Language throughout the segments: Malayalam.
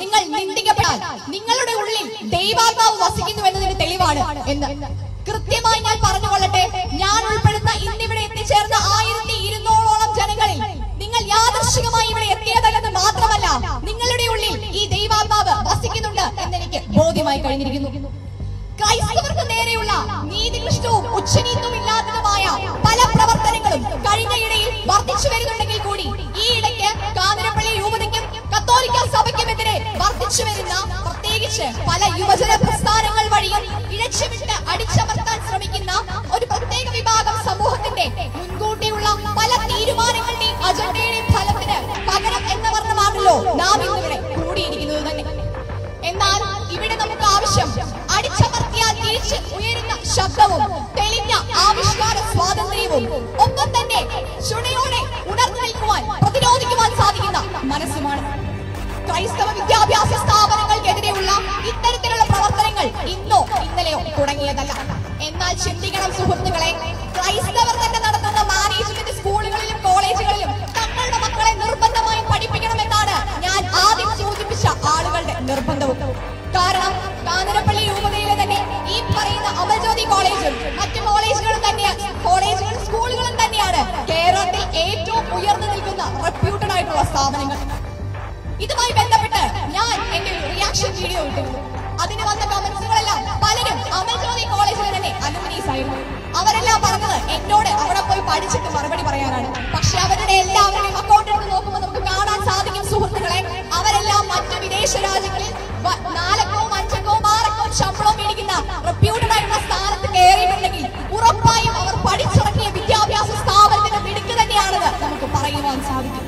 നിങ്ങൾ നിന്ദിക്കപ്പെടാൻ നിങ്ങളുടെ ഉള്ളിൽ ദൈവാത്മാവ് വസിക്കുന്നു എന്നതിന് തെളിവാണ് എന്ന് കൃത്യമായി ഞാൻ പറഞ്ഞുകൊള്ളട്ടെ ഞാൻ ഉൾപ്പെടുന്ന ഇന്നിവിടെ എത്തിച്ചേർന്ന ആയിരത്തി ഇരുന്നൂറോളം ജനങ്ങളിൽ നിങ്ങൾ യാദർശികമായി ഇവിടെ എത്തിയതല്ലെന്ന് മാത്രമല്ല നിങ്ങളുടെ ഉള്ളിൽ ഈ ദൈവാത്മാവ് വസിക്കുന്നുണ്ട് എന്നെനിക്ക് ബോധ്യമായി കഴിഞ്ഞിരിക്കുന്നു ക്രൈസ്തവർക്ക് നേരെയുള്ള നീതിനിഷ്ഠവും ഉച്ചനീതവും ഇല്ലാത്തതുമായ പല പ്രവർത്തനങ്ങളും കഴിഞ്ഞ ഇടയിൽ വർദ്ധിച്ചു വരുന്നുണ്ടെങ്കിൽ കൂടി ഈ ഇടയ്ക്ക് കാഞ്ഞിരപ്പള്ളി രൂപതയ്ക്കും കത്തോലിക്ക സഭയ്ക്കുമെതിരെ വർദ്ധിച്ചു വരുന്ന പ്രത്യേകിച്ച് പല യുവജന പ്രസ്ഥാനങ്ങൾ വഴിയും ഇഴച്ചുവിട്ട് അടിച്ചമർത്താൻ ശ്രമിക്കുന്ന ഒരു പ്രത്യേക വിഭാഗം സമൂഹത്തിന്റെ മുൻകൂട്ടിയുള്ള പല തീരുമാനങ്ങളുടെയും അജണ്ടയുടെയും ഫലത്തിന് പകരം എന്ന വർണ്ണമാണല്ലോ നാം ഇന്നിവിടെ കൂടിയിരിക്കുന്നത് തന്നെ എന്നാൽ ഇവിടെ നമുക്ക് ആവശ്യം അടിച്ചമർത്തിയാൽ തിരിച്ച് ഉയരുന്ന ശബ്ദവും തെളിഞ്ഞ ആവിഷ്കാര സ്വാതന്ത്ര്യവും ഒപ്പം തന്നെ ചുണയോടെ ഉണർന്നു നിൽക്കുവാൻ പ്രതിരോധിക്കുവാൻ സാധിക്കുന്ന മനസ്സുമാണ് ക്രൈസ്തവ വിദ്യാഭ്യാസ സ്ഥാപനങ്ങൾക്കെതിരെയുള്ള ഇത്തരത്തിലുള്ള പ്രവർത്തനങ്ങൾ ഇന്നോ ഇന്നലെയോ തുടങ്ങിയതല്ല എന്നാൽ ചിന്തിക്കണം സുഹൃത്തുക്കളെ ക്രൈസ്തവർ തന്നെ നടത്തുന്ന മാനേജ്മെന്റ് സ്കൂളുകളിലും കോളേജുകളിലും തങ്ങളുടെ മക്കളെ നിർബന്ധമായും പഠിപ്പിക്കണമെന്നാണ് ഞാൻ ആദ്യം സൂചിപ്പിച്ച ആളുകളുടെ നിർബന്ധവും കാരണം കാഞ്ഞിരപ്പള്ളി രൂപതയിലെ തന്നെ ഈ പറയുന്ന അമൽജ്യോതി കോളേജും മറ്റു കോളേജുകളും തന്നെയാണ് കോളേജുകളും സ്കൂളുകളും തന്നെയാണ് കേരളത്തിൽ ഏറ്റവും ഉയർന്നു നിൽക്കുന്ന റെപ്യൂട്ടഡ് ആയിട്ടുള്ള സ്ഥാപനങ്ങൾ ഇതുമായി ബന്ധപ്പെട്ട് ഞാൻ എന്റെ ഒരു റിയാക്ഷൻ വീഡിയോ ഇട്ടിരുന്നു അതിന് വന്ന കമന്റ്സുകളെല്ലാം പലരും അമൽജ്യോതി കോളേജിലെ തന്നെ അലുമിനീസ് ആയിരുന്നു അവരെല്ലാം പറഞ്ഞത് എന്നോട് അവിടെ പോയി പഠിച്ചിട്ട് മറുപടി പറയാനാണ് പക്ഷെ അവരുടെ എല്ലാവരുടെയും അക്കൗണ്ട് എടുത്ത് നോക്കുമ്പോൾ നമുക്ക് കാണാൻ സാധിക്കും സുഹൃത്തുക്കളെ അവരെല്ലാം മറ്റു വിദേശ രാജ്യങ്ങളിൽ വ- നാലക്കവും അഞ്ചക്കവും ആറക്കവും ശമ്പളം മേടിക്കുന്ന റെപ്യൂട്ടഡ് ആയിട്ടുള്ള സ്ഥാനത്ത് കയറിയിട്ടുണ്ടെങ്കിൽ ഉറപ്പായും അവർ പഠിച്ചിറങ്ങിയ വിദ്യാഭ്യാസ സ്ഥാപനത്തിന്റെ മിടുക്ക് തന്നെയാണെന്ന് നമുക്ക് പറയുവാൻ സാധിക്കും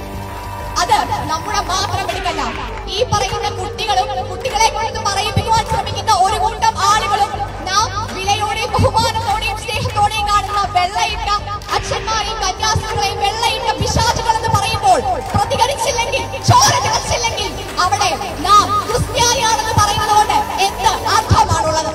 അത് നമ്മുടെ മാത്രം എടുക്കല്ല ഈ പറയുന്ന കുട്ടികളും കുട്ടികളെ കൊണ്ട് പറയിപ്പിക്കുവാൻ ശ്രമിക്കുന്ന ഒരു കൂട്ടം ആളുകളും നാം വിലയോടെയും ബഹുമാനത്തോടെയും സ്നേഹത്തോടെയും കാണുന്ന വെള്ളയിട്ട അച്ഛന്മാരെയും കന്യാസ്ത്രീകളെയും വെള്ളയിട്ട പിശാചുകൾ എന്ന് പറയുമ്പോൾ പ്രതികരിച്ചില്ലെങ്കിൽ ചോര തിളച്ചില്ലെങ്കിൽ അവിടെ നാം ക്രിസ്ത്യാനിയാണെന്ന് പറയുന്നത് കൊണ്ട് എന്ത് അർത്ഥമാണുള്ളത്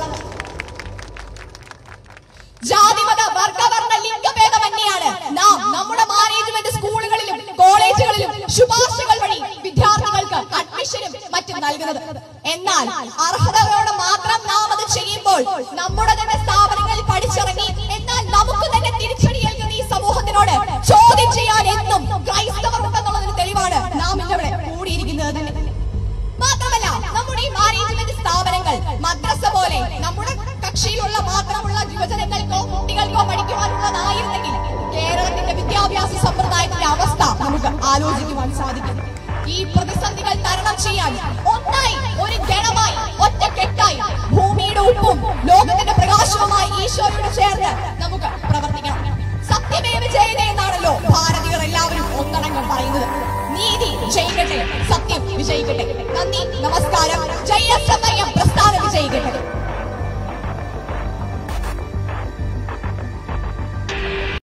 ജാതിമത വർഗവർണ്ണ ലിംഗഭേദമന്യാണ് നാം നമ്മുടെ മാനേജ്മെന്റ് സ്കൂളുകളിലും കോളേജുകളിലും ശുപാർശകൾ വഴി വിദ്യാർത്ഥികൾക്ക് അഡ്മിഷനും മറ്റും നൽകുന്നത് എന്നാൽ അർഹതകളോടെ മാത്രം നാം അത് ചെയ്യുമ്പോൾ നമ്മുടെ തന്നെ സ്ഥാപനങ്ങളിൽ പഠിച്ചിറങ്ങി എന്നാൽ നമുക്ക് തന്നെ തിരിച്ചടിയേൽക്കുന്ന ഈ സമൂഹത്തിനോട് ചോദ്യം ചെയ്യാൻ എന്നും ക്രൈസ്തവർ ഉണ്ടെന്നുള്ളതിന് തെളിവാണ് നാം ഇന്നിവിടെ കൂടിയിരിക്കുന്നത് തന്നെ മാത്രമല്ല നമ്മുടെ ഈ മാനേജ്മെന്റ് സ്ഥാപനങ്ങൾ മദ്രസ പോലെ നമ്മുടെ കക്ഷിയിലുള്ള മാത്രമുള്ള യുവജനങ്ങൾക്കോ കുട്ടികൾക്കോ പഠിക്കുവാനുള്ളതായിരുന്നെങ്കിൽ കേരളത്തിന്റെ വിദ്യാഭ്യാസ സമ്പ്രദായത്തിന്റെ അവസ്ഥ നമുക്ക് ആലോചിക്കുവാൻ സാധിക്കും ഈ പ്രതിസന്ധികൾ തരണം ചെയ്യാൻ ഒന്നായി ഒരു ഗണമായി ഒറ്റക്കെട്ടായി ഭൂമിയുടെ ഉപ്പും ലോകത്തിന്റെ പ്രകാശവുമായി ഈശോയോട് ചേർന്ന് നമുക്ക് പ്രവർത്തിക്കണം സത്യമേവ ജയതേ എന്നാണല്ലോ ഭാരതീയർ എല്ലാവരും ഒന്നടങ്കം പറയുന്നത് നീതി ജയിക്കട്ടെ സത്യം വിജയിക്കട്ടെ നന്ദി നമസ്കാരം ജയ് എസ് എം